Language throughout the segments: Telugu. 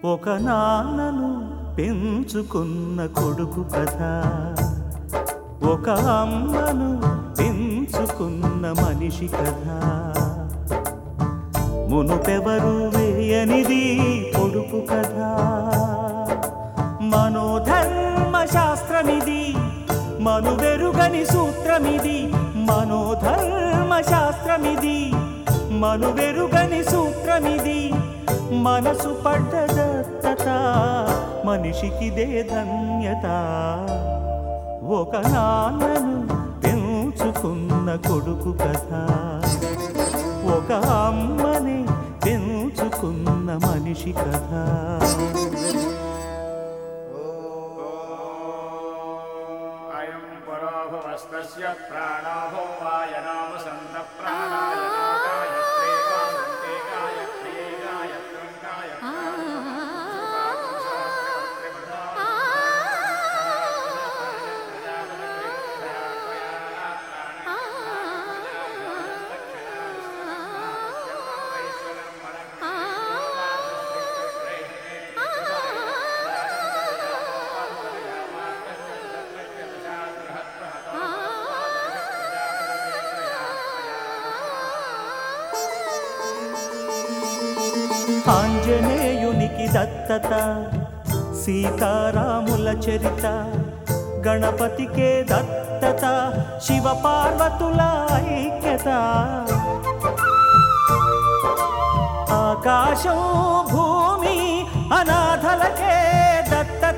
ఒక నాన్నను పెంచుకున్న కొడుకు కథ ఒక అమ్మను పెంచుకున్న మనిషి కథ మునుపెవరు వేయనిది పొడుపు కథ మనోధర్మ శాస్త్రమిది మనువెరుగని సూత్రమిది మనోధర్మ శాస్త్రమిది మనువెరుగని సూత్రమిది మనసు పడ్డ దత్తత మనిషికిదే ధన్యత ఒక నాన్నను పెంచుకున్న కొడుకు కథ ఒక అమ్మని పెంచుకున్న మనిషి కథ అయం పరోభవస్తస్య ప్రాణాభో వాయనామ సంత ప్రాణాయ నాగాయత్రే వాసంతే గాయత్రే గాయత్రం ఆంజనేయునికి దత్తత సీతారాముల చరిత గణపతికే దత్తత శివ పార్వతుల ఐక్యత ఆకాశం భూమి అనాథలకే దత్తత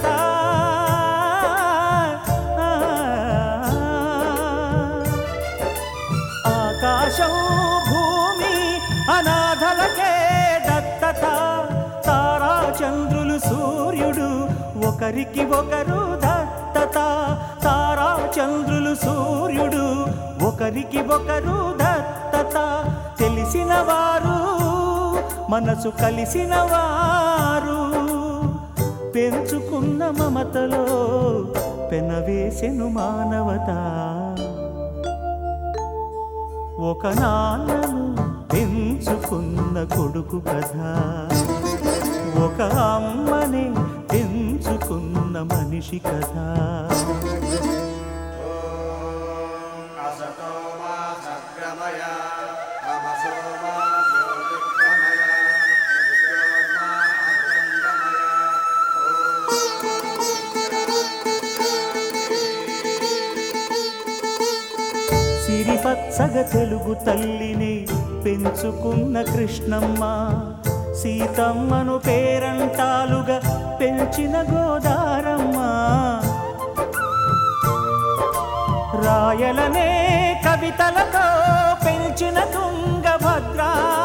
ఆకాశం భూమి అనాథలకే దత్తత తారా చంద్రులు సూర్యుడు ఒకరికి ఒకరు దత్తత తారా చంద్రులు సూర్యుడు ఒకరికి ఒకరు దత్తత తెలిసిన వారు మనసు కలిసిన వారు పెంచుకున్న మమతలో పెనవేసెను మానవత ఒక నాన్నను పెంచుకున్న కొడుకు కథ ఒక అమ్మని పెంచుకున్న మనిషి కథ అసతో మా సద్గమయ తమసో మా జ్యోతిర్గమయ మృత్యోర్మా అమృతంగమయ సిరిపచ్చగ తెలుగు తల్లిని పెంచుకున్న కృష్ణమ్మ సీతమ్మను పేరంటాలుగా పెంచిన గోదారమ్మ రాయలనే కవితలతో పెంచిన తుంగభద్ర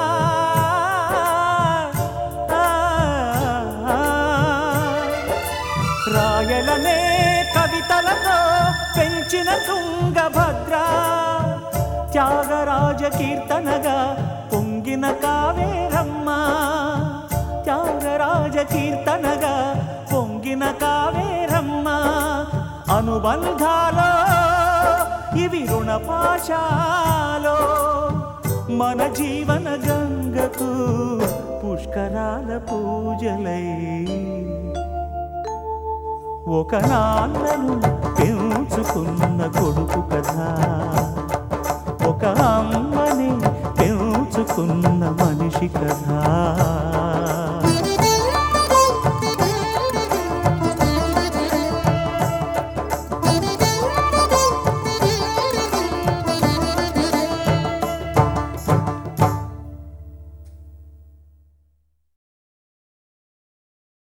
రాయలనే కవితలతో పెంచిన తుంగభద్ర త్యాగరాజ కీర్తనగా పొంగిన కావేరమ్మ త్యాగరాజ కీర్తనగా పొంగిన కావేరమ్మ అనుబంధాలో ఇవి రుణపాశాలో మన జీవన గంగకు పుష్కరాల పూజలై ఒక నాన్నను పెంచుకున్న కొడుకు కథ ఒక అమ్మని పెంచుకున్న మనిషి కథ